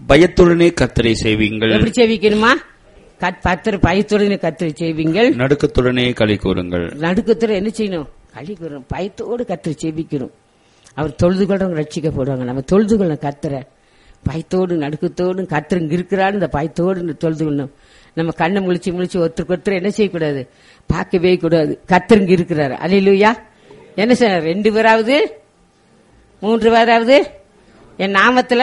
பயத்துடனே கர்த்தரை செய்வீங்கள் எப்படி சேவிக்கணுமா கத் பத்திர பயத்துடனே கத்திரி செய்வீங்கள் நடுக்கத்துடனே களி கூறுங்கள் நடுக்கத்துல என்ன செய்யணும் களி கூறணும் பயத்தோடு கத்திரி செபிக்கணும் அவர் தொழுது கொள்றவங்க ரட்சிக்கப்படுவாங்க நம்ம தொழுது கொள்ளணும் கத்துற பயத்தோடு நடுக்கத்தோடு கத்துறங்க இருக்கிறாரு இந்த பயத்தோடு தொழுது கொள்ளணும் நம்ம கண்ணை முழிச்சு முழிச்சு ஒருத்தருக்கு ஒருத்தர் என்ன செய்யக்கூடாது பார்க்கவே கூடாது கத்துறங்க இருக்கிறாரு அலையிலுயா என்ன சார் ரெண்டு பேராவது மூன்று பேராவது என் நாமத்துல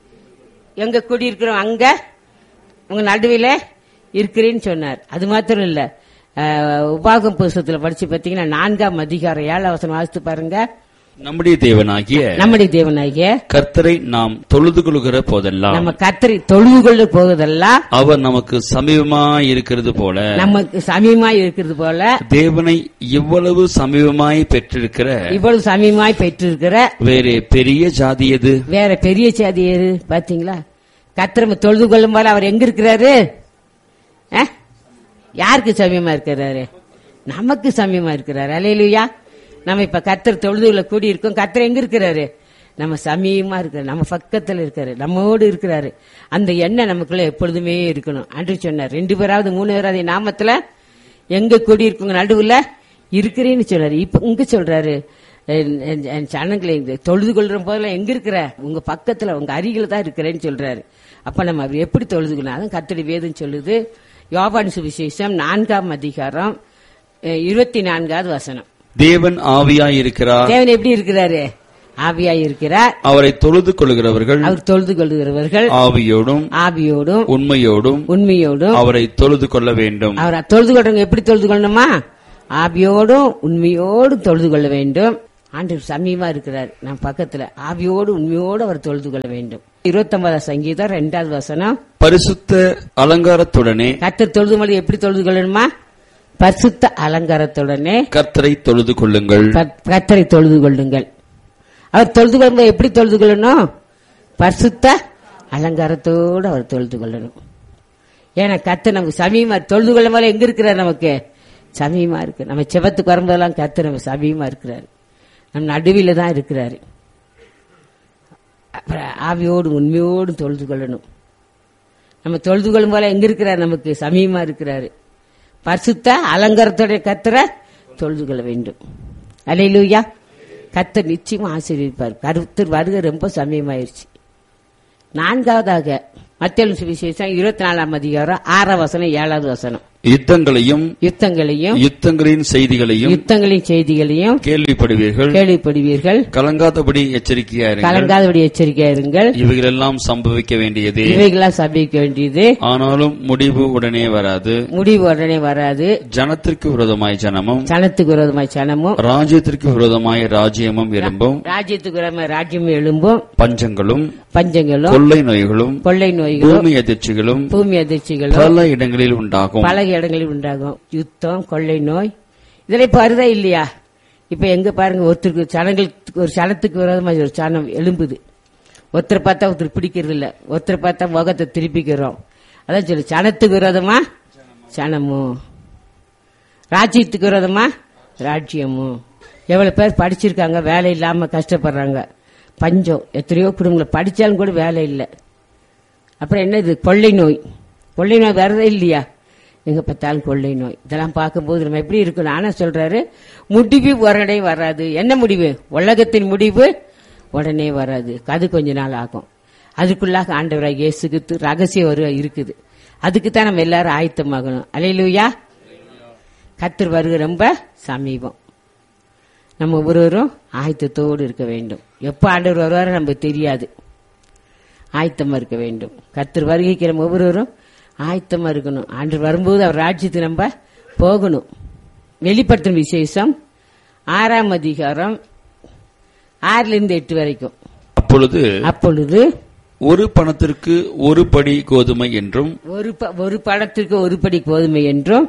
எங்க குடி இருக்கிறோம் அங்க உங்க நடுவில் இருக்கிறேன்னு சொன்னார் அது மாத்திரம் இல்ல அஹ், உபாகம் புஸ்தகத்துல படிச்சு பாத்தீங்கன்னா நான்காம் அதிகாரம் ஏழாம் வசனம் வாசித்து பாருங்க நம்முடைய தேவனாகிய நம்முடைய தேவனாகிய கர்த்தரை நாம் தொழுது கொள்கிற போதெல்லாம் நம்ம கத்தரி தொழுது கொள்ள போவதெல்லாம் அவர் நமக்கு சமீபமாய் இருக்கிறது போல நமக்கு சமீபமாய் இருக்கிறது போல தேவனை இவ்வளவு சமீபமாய் பெற்றிருக்கிற இவ்வளவு சமீபமாய் பெற்றிருக்கிற வேறு பெரிய ஜாதி எது வேற பெரிய சாதி ஏறு பாத்தீங்களா கத்திரம தொழுது கொள்ளும் போல அவர் எங்க இருக்கிறாரு அஹ்? யாருக்கு சமயமா இருக்கிறாரு நமக்கு சமயமா இருக்கிறாரு அலையிலுயா நம்ம இப்ப கத்தர் தொழுதுல கூடி இருக்கோம் கத்தர் எங்க இருக்கிறாரு நம்ம சமயமா இருக்கிறாரு நம்ம பக்கத்துல இருக்காரு நம்மோடு இருக்கிறாரு அந்த எண்ணெய் நமக்குள்ள எப்பொழுதுமே இருக்கணும் அன்று சொன்னார் ரெண்டு பேராவது மூணு பேராவது என் நாமத்துல எங்க கூடி இருக்குங்க நடுவுல இருக்கிறேன்னு சொல்றாரு இப்ப இங்க சொல்றாரு என்- என்- என் சனங்களை இந்த தொழுது கொள்ற போதெல்லாம் எங்க இருக்கிற உங்க பக்கத்துல உங்க அருகில தான் இருக்கிறேன்னு சொல்றாரு அப்ப நம்ம அவர் எப்படி தொழுதுக்கணும் அதான் கத்தடி வேதம் சொல்லுது யோபான் சுவிசேஷம் நான்காம் அதிகாரம் அஹ், இருபத்தி நான்காவது வசனம் தேவன் ஆவியாய் இருக்கிறார் தேவன் எப்படி இருக்கிறாரு ஆவியாய் இருக்கிறார் அவரை தொழுது கொள்கிறவர்கள் அவர் தொழுது கொள்கிறவர்கள் ஆவியோடும் ஆவியோடும் உண்மையோடும் உண்மையோடும் அவரை தொழுது கொள்ள வேண்டும் அவர் தொழுது கொள்றவங்க எப்படி தொழுது கொள்ளணுமா ஆவியோடும் உண்மையோடும் தொழுது கொள்ள வேண்டும் ஆண்டு சமீபமா இருக்கிறார் நம் பக்கத்துல ஆவியோடு உண்மையோடு அவர் தொழுது கொள்ள வேண்டும் இருபத்தொன்பதாம் சங்கீதம் ரெண்டாவது வசனம் பரிசுத்த அலங்காரத்துடனே கத்தர் தொழுது மொழி எப்படி தொழுது கொள்ளணுமா பரிசுத்த அலங்காரத்துடனே கர்த்தரை தொழுது கொள்ளுங்கள் ப- கர்த்தரை தொழுது கொள்ளுங்கள் அவர் தொழுது கொள்ளும்போது எப்படி தொழுது கொள்ளணும் பரிசுத்த அலங்காரத்தோடு அவர் தொழுது கொள்ளணும் ஏன்னா கத்து நமக்கு சமீபமா தொழுது கொள்ளும் போல எங்க இருக்கிறார் நமக்கு சமீபமா இருக்கு நம்ம செவத்துக்கு வரும்போதெல்லாம் கத்து நம்ம சமீபமா இருக்கிறாரு நம் நடுவில தான் இருக்கிறாரு அப்புறம் ஆவியோடு உண்மையோடு தொழுது கொள்ளணும் நம்ம தொழுது கொள்ளும் போல எங்க இருக்கிறார் நமக்கு சமீபமா இருக்கிறாரு பரிசுத்த அலங்காரத்தோட கத்தரை தொழுது கொள்ள வேண்டும் அலையிலூயா கத்தர் நிச்சயமா ஆசீர்வதிப்பார் கருத்தர் வருகை ரொம்ப சமயமாயிருச்சு நான்காவதாக மத்திய சுவிசேஷம் இருபத்தி நாலாம் அதிகாரம் ஆறாம் வசனம் ஏழாவது வசனம் யுத்தங்களையும் யுத்தங்களையும் யுத்தங்களின் செய்திகளையும் யுத்தங்களின் செய்திகளையும் கேள்விப்படுவீர்கள் கேள்விப்படுவீர்கள் கலங்காதபடி எச்சரிக்கையா இருங்கள் கலங்காதபடி எச்சரிக்கையா இருங்கள் இவைகளெல்லாம் சம்பவிக்க வேண்டியதே இவைகளாம் சபிக்க வேண்டியது ஆனாலும் முடிவு உடனே வராது முடிவு உடனே வராது ஜனத்திற்கு விரோதமாய் ஜனமும் சனத்துக்கு விரோதமாய் சனமும் ராஜ்யத்திற்கு விரோதமாய் ராஜ்யமும் எழும்பும் ராஜ்யத்துக்கு விரோதமாய் ராஜ்யம் எழும்பும் பஞ்சங்களும் பஞ்சங்களும் கொள்ளை நோய்களும் கொள்ளை நோய்களும் பூமி அதிர்ச்சிகளும் பூமி அதிர்ச்சிகளும் பல இடங்களில் உண்டாகும் பல இடங்களில் உண்டாகும் யுத்தம் கொள்ளை நோய் இதெல்லாம் இப்ப வருதா இல்லையா இப்ப எங்க பாருங்க ஒருத்தருக்கு சனங்களுக்கு ஒரு சனத்துக்கு விரோதமா ஒரு சனம் எழும்புது ஒருத்தரை பார்த்தா ஒருத்தர் பிடிக்கிறது இல்ல ஒருத்தரை பார்த்தா முகத்தை திருப்பிக்கிறோம் அதான் சொல்லு சனத்துக்கு விரோதமா சனமும் ராஜ்யத்துக்கு விரோதமா ராஜ்யமும் எவ்வளவு பேர் படிச்சிருக்காங்க வேலை இல்லாம கஷ்டப்படுறாங்க பஞ்சம் எத்தனையோ குடும்பங்களை படிச்சாலும் கூட வேலை இல்லை அப்புறம் என்ன இது கொள்ளை நோய் கொள்ளை நோய் வரதே இல்லையா எங்க பார்த்தாலும் கொள்ளை நோய் இதெல்லாம் பார்க்கும்போது நம்ம எப்படி இருக்கணும் ஆனா சொல்றாரு முடிவு உடனே வராது என்ன முடிவு உலகத்தின் முடிவு உடனே வராது அது கொஞ்ச நாள் ஆகும் அதுக்குள்ளாக ஆண்டவராக இயேசுக்கு ரகசிய ஒரு இருக்குது அதுக்கு தான் நம்ம எல்லாரும் ஆயத்தமாகணும் அலையிலுயா கத்தர் வருகை ரொம்ப சமீபம் நம்ம ஒவ்வொருவரும் ஆயத்தத்தோடு இருக்க வேண்டும் எப்ப ஆண்டவர் வருவாரோ நமக்கு தெரியாது ஆயத்தமா இருக்க வேண்டும் கர்த்தர் வருகைக்கு நம்ம ஒவ்வொருவரும் ஆயத்தமா இருக்கணும் ஆண்டு வரும்போது அவர் ராஜ்யத்துக்கு நம்ம போகணும் வெளிப்படுத்தும் விசேஷம் ஆறாம் அதிகாரம் ஆறுல இருந்து எட்டு வரைக்கும் அப்பொழுது அப்பொழுது ஒரு பணத்திற்கு ஒரு படி கோதுமை என்றும் ஒரு ப- ஒரு பணத்திற்கு ஒரு படி கோதுமை என்றும்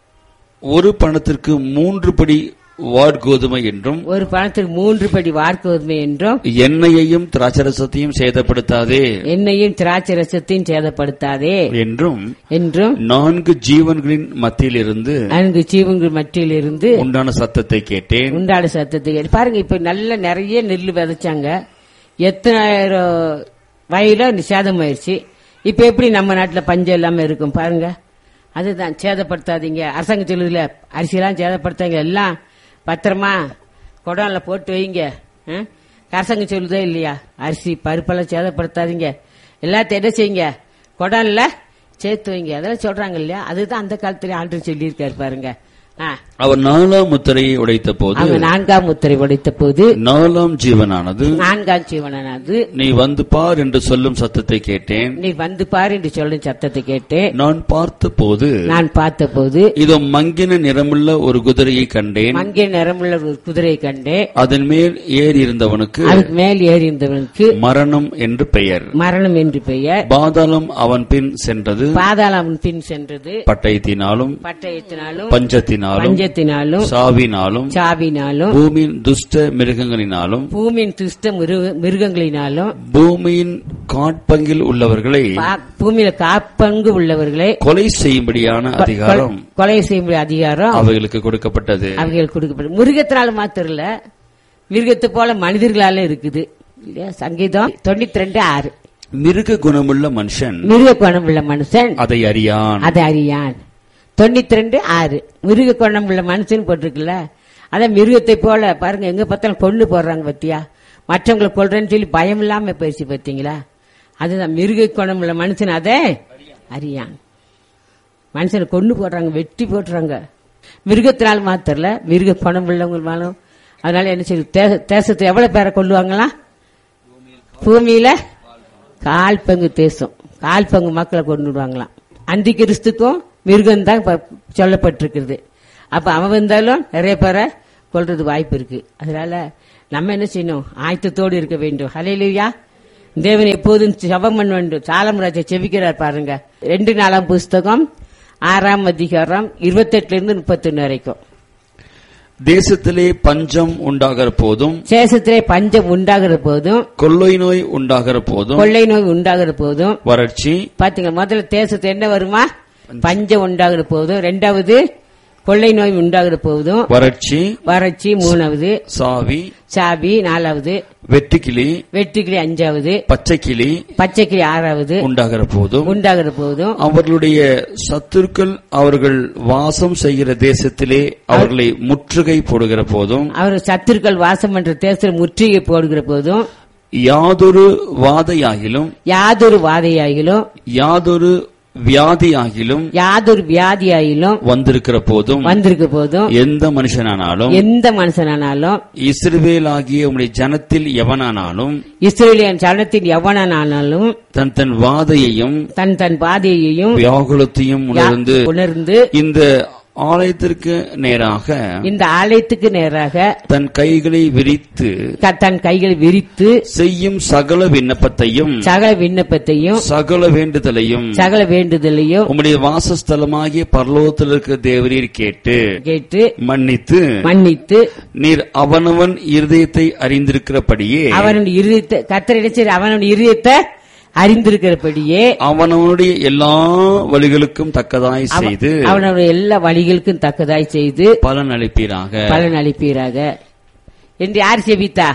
ஒரு பணத்திற்கு மூன்று படி வாட் கோதுமை என்றும் ஒரு பணத்திற்கு மூன்று படி வார்கோதுமை என்றும் எண்ணெயையும் திராட்சரசத்தையும் சேதப்படுத்தாதே என்னையும் திராட்சை ரசத்தையும் சேதப்படுத்தாதே என்றும் என்றும் நான்கு ஜீவன்களின் மத்தியிலிருந்து அங்கு ஜீவங்கள் மற்றில் இருந்து உண்டான சத்தத்தை கேட்டேன் உண்டாட சத்தத்துக்கு பாருங்க இப்ப நல்ல நிறைய நெல் விதைச்சாங்க எத்தனாயிரம் வயல சேதமாயிருச்சு இப்ப எப்படி நம்ம நாட்டுல பஞ்சம் இல்லாம இருக்கும் பாருங்க அதுதான் சேதப்படுத்தாதீங்க அரசாங்கம் சொல்லுதுல அரிசியெல்லாம் சேதப்படுத்தாங்க எல்லாம் பத்திரமா குடம்ல போட்டு வைங்க ஆ? அரசாங்கம் சொல்லுதே இல்லையா அரிசி பருப்பெல்லாம் சேதப்படுத்தாதீங்க எல்லாத்தையும் என்ன செய்யுங்க குடம்ல சேர்த்து வைங்க அதெல்லாம் சொல்றாங்க இல்லையா அதுதான் அந்த காலத்துல ஆண்டு சொல்லியிருக்காரு பாருங்க ஆ. அவர் நாலாம் முத்திரையை உடைத்த போது அவங்க நான்காம் முத்திரை உடைத்த போது நாலாம் ஜீவனானது நான்காம் ஜீவனானது நீ வந்து பார் என்று சொல்லும் சத்தத்தை கேட்டேன் நீ வந்து பாரு என்று சொல்லும் சத்தத்தை கேட்டு நான் பார்த்த போது நான் பார்த்தபோது இதோ மங்கின நிறமுள்ள ஒரு குதிரையை கண்டேன் மங்கிய நிறமுள்ள ஒரு குதிரையை கண்டே அதன் மேல் ஏறி இருந்தவனுக்கு அதுக்கு மேல் ஏறி இருந்தவனுக்கு மரணம் என்று பெயர் மரணம் என்று பெயர் பாதாளம் அவன் பின் சென்றது பாதாளம் பின் சென்றது பட்டயத்தினாலும் பட்டயத்தினாலும் பஞ்சத்தினாலும் பஞ்சத்தினாலும் சாவினாலும் சாவினாலும் பூமியின் துஷ்ட மிருகங்களினாலும் பூமியின் துஷ்ட மிருக- மிருகங்களினாலும் பூமியின் காட்பங்கில் உள்ளவர்களை பா- பூமியில காப்பங்கு உள்ளவர்களை கொலை செய்யும்படியான அதிகாரம் கொலை செய்யும் அதிகாரம் அவைகளுக்கு கொடுக்கப்பட்டது அவர்கள் கொடுக்கப்படும் மிருகத்தினால மாத்திரம் இல்ல மிருகத்தை போல மனிதர்களால இருக்குது இல்லையா சங்கீதம் தொண்ணூத்தி ரெண்டு ஆறு மிருக குணமுள்ள மனுஷன் மிருக குணம் உள்ள மனுஷன் அதை அறியான் அதை அறியான் தொண்ணூத்தி ரெண்டு ஆறு மிருக குணம் உள்ள மனுஷன் போட்டிருக்குல்ல அதான் மிருகத்தை போல பாருங்க எங்க பார்த்தாலும் கொண்டு போடுறாங்க பத்தியா மற்றவங்களை கொள்றேன்னு சொல்லி பயம் இல்லாம போயிடுச்சு பாத்தீங்களா அதுதான் மிருக குணம் உள்ள மனுஷன் அதை அறியான் மனுஷனை கொண்டு போடுறாங்க வெட்டி போட்டுறாங்க மிருகத்தினால் மாத்திரல மிருக குணம் உள்ளவங்களும் அதனால என்ன செய்யுது தே- தேசத்தை எவ்வளவு பேரை கொள்ளுவாங்களா பூமியில கால் பங்கு தேசம் கால் பங்கு மக்களை கொண்டு விடுவாங்களாம் அந்தி கிறிஸ்துக்கும் மிருகம் தான் சொல்லப்பட்டிருக்கிறது அப்ப அவன் வந்தாலும் நிறைய பேரை கொல்றது வாய்ப்பு இருக்கு அதனால நம்ம என்ன செய்யணும் ஆயத்தத்தோடு இருக்க வேண்டும் ஹலையிலுயா தேவன் எப்போதும் ஜெபம் பண்ண வேண்டும் சாலமராஜா செவிக்கிறார் பாருங்க ரெண்டு நாளாம் புஸ்தகம் ஆறாம் அதிகாரம் இருபத்தெட்டுல இருந்து முப்பத்தொன்னு வரைக்கும் தேசத்திலே பஞ்சம் உண்டாகிற போதும் சேசத்திலே பஞ்சம் உண்டாகிற போதும் கொள்ளை நோய் உண்டாகிற போதும் கொள்ளை நோய் உண்டாகிற போதும் வறட்சி பாத்தீங்க முதல்ல தேசத்து என்ன வருமா பஞ்சம் உண்டாகிற போதும் ரெண்டாவது கொள்ளை நோய் உண்டாகிற போதும் வறட்சி வறட்சி மூணாவது சாவி சாவி நாலாவது வெட்டுக்கிளி வெட்டுக்கிளி அஞ்சாவது பச்சைக்கிளி பச்சைக்கிளி ஆறாவது உண்டாகிற போதும் உண்டாகிற போதும் அவர்களுடைய சத்துருக்கள் அவர்கள் வாசம் செய்கிற தேசத்திலே அவர்களை முற்றுகை போடுகிற போதும் அவர் சத்துருக்கள் வாசம் பண்ற தேசத்தில் முற்றுகை போடுகிற போதும் யாதொரு வாதையாகிலும் யாதொரு வாதையாயிலும் யாதொரு வியாதியாகிலும் யாதொரு வியாதியாயிலும் வந்திருக்கிற போதும் வந்திருக்க போதும் எந்த மனுஷனானாலும் எந்த மனுஷனானாலும் இஸ்ரவேலாகிய உம்முடைய ஜனத்தில் எவனானாலும் இஸ்ரேலியன் சரணத்தின் எவனானாலும் தன் தன் வாதையையும் தன் தன் பாதையையும் வியாகுலத்தையும் உணர்ந்து உணர்ந்து இந்த ஆலயத்திற்கு நேராக இந்த ஆலயத்துக்கு நேராக தன் கைகளை விரித்து க- தன் கைகளை விரித்து செய்யும் சகல விண்ணப்பத்தையும் சகல விண்ணப்பத்தையும் சகல வேண்டுதலையும் சகல வேண்டுதலையும் உம்முடைய வாசஸ்தலமாகிய பரலோகத்தில் இருக்கிற தேவரீர் கேட்டு கேட்டு மன்னித்து மன்னித்து நீர் அவனவன் இருதயத்தை அறிந்திருக்கிறபடியே அவனுடைய இருதயத்தை கத்தர் இடைச்சர் அவனுடைய இருதயத்தை அறிந்திருக்கிறபடியே அவனவனுடைய எல்லா வழிகளுக்கும் தக்கதாய் அவ- செய்து அவனுடைய எல்லா வழிகளுக்கும் தக்கதாய் செய்து பலன் அளிப்பீராக பலன் அளிப்பீராக என்று யார் செபித்தா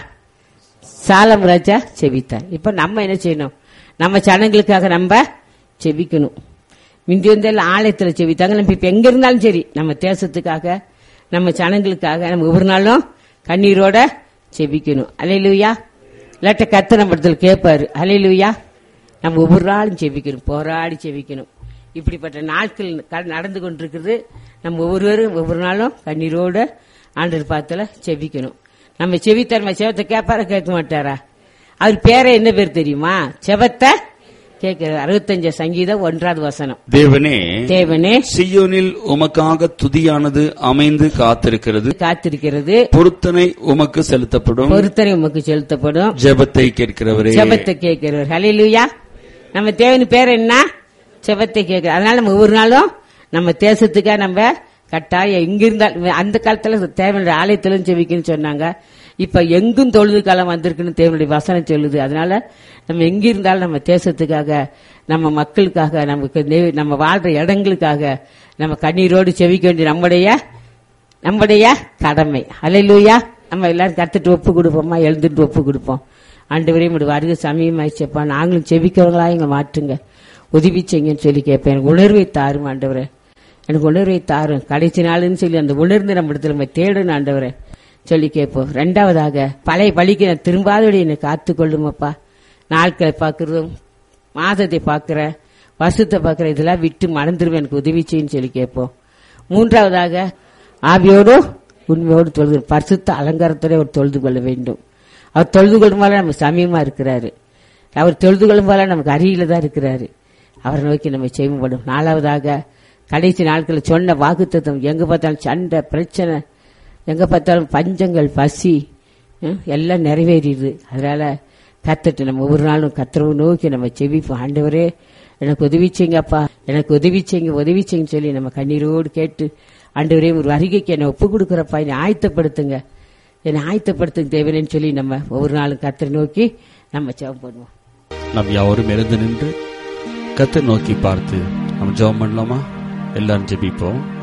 சாலம் ராஜா செபித்தார் இப்ப நம்ம என்ன செய்யணும் நம்ம ஜனங்களுக்காக நம்ம செபிக்கணும் முந்தி வந்து எல்லாம் ஆலயத்துல செபித்தாங்க நம்ம இப்ப எங்க இருந்தாலும் சரி நம்ம தேசத்துக்காக நம்ம ஜனங்களுக்காக நம்ம ஒவ்வொரு நாளும் கண்ணீரோட செபிக்கணும் அலையிலுயா இல்லாட்ட கத்த நம்ம இடத்துல கேட்பாரு அலையிலுயா நம்ம ஒவ்வொரு நாளும் செபிக்கணும் போராடி செபிக்கணும் இப்படிப்பட்ட நாட்கள் க- நடந்து கொண்டிருக்கிறது நம்ம ஒவ்வொருவரும் ஒவ்வொரு நாளும் கண்ணீரோட ஆண்டர் பாத்துல செபிக்கணும் நம்ம செவித்தார் நம்ம செவத்தை கேட்பாரா கேட்க மாட்டாரா அவர் பேரை என்ன பேர் தெரியுமா செவத்தை கேட்கிற அறுபத்தஞ்சு சங்கீதம் ஒன்றாவது வசனம் தேவனே தேவனே சியோனில் உமக்காக துதியானது அமைந்து காத்திருக்கிறது காத்திருக்கிறது பொருத்தனை உமக்கு செலுத்தப்படும் பொருத்தனை உமக்கு செலுத்தப்படும் ஜெபத்தை கேட்கிறவரே செபத்தை கேட்கிறவர் ஹalleluya நம்ம தேவன் பேர் என்ன செபத்தை கேட்கிற அதனால நம்ம ஒவ்வொரு நாளும் நம்ம தேசத்துக்கா நம்ம கட்டாயம் எங்க இருந்தாலும் அந்த காலத்துல தேவனுடைய ஆலயத்திலும் செவிக்கணும்னு சொன்னாங்க இப்ப எங்கும் தொழுது காலம் வந்திருக்குன்னு தேவனுடைய வசனம் சொல்லுது அதனால நம்ம எங்க இருந்தாலும் நம்ம தேசத்துக்காக நம்ம மக்களுக்காக நமக்கு நெ- நம்ம வாழ்ற இடங்களுக்காக நம்ம கண்ணீரோடு செவிக்க வேண்டிய நம்முடைய நம்முடைய கடமை அலையிலூயா நம்ம எல்லாரும் கத்துட்டு ஒப்பு கொடுப்போமா எழுந்துட்டு ஒப்பு கொடுப்போம் ஆண்டவரே உடைய வருகை சமயமாயிச்சப்பா நாங்களும் செபிக்கிறவங்களா எங்க மாற்றுங்க உதவி செய்யுங்கன்னு சொல்லி கேட்பேன் எனக்கு உணர்வை தாரும் ஆண்டவரே எனக்கு உணர்வை தாரும் கடைசி நாளுன்னு சொல்லி அந்த உணர்ந்து நம்ம இடத்துல நம்ம தேடணும் ஆண்டவரே சொல்லி கேட்போம் ரெண்டாவதாக பழைய பழிக்கு நான் திரும்பாதபடி என்னை காத்து கொள்ளுமப்பா நாட்களை பார்க்கறதும் மாதத்தை பார்க்கிற வருஷத்தை பார்க்கிற இதெல்லாம் விட்டு மறந்துடுவேன் எனக்கு உதவி செய்யுன்னு சொல்லி கேட்போம் மூன்றாவதாக ஆவியோடும் உண்மையோடு தொழுது பரிசுத்த அலங்காரத்தோட அவர் தொழுது கொள்ள வேண்டும் அவர் தொழுது கொள்ளும் போல நம்ம சமயமா இருக்கிறாரு அவர் தொழுது கொள்ளும் போல நமக்கு அருகில தான் இருக்கிறாரு அவரை நோக்கி நம்ம செய்யப்படும் நாலாவதாக கடைசி நாட்களில் சொன்ன வாக்குத்தத்தம் எங்க பார்த்தாலும் சண்டை பிரச்சனை எங்க பார்த்தாலும் பஞ்சங்கள் பசி ஹம், எல்லாம் நிறைவேறிடுது அதனால கத்துட்டு நம்ம ஒவ்வொரு நாளும் கத்துறவு நோக்கி நம்ம செவிப்போம் ஆண்டவரே எனக்கு உதவி செய்யுங்கப்பா எனக்கு உதவி செய்யுங்க உதவி செய்யுங்க சொல்லி நம்ம கண்ணீரோடு கேட்டு ஆண்டவரே ஒரு வருகைக்கு என்னை ஒப்பு கொடுக்குறப்பா என்னை ஆயத்தப்படுத்துங்க என்னை ஆயத்தப்படுத்துங்க தேவைன்னு சொல்லி நம்ம ஒவ்வொரு நாளும் கத்தரை நோக்கி நம்ம ஜெபம் பண்ணுவோம் நாம் யாவரும் எழுந்து நின்று கத்தை நோக்கி பார்த்து நம்ம ஜெபம் பண்ணலாமா எல்லாரும் ஜெபிப்போம்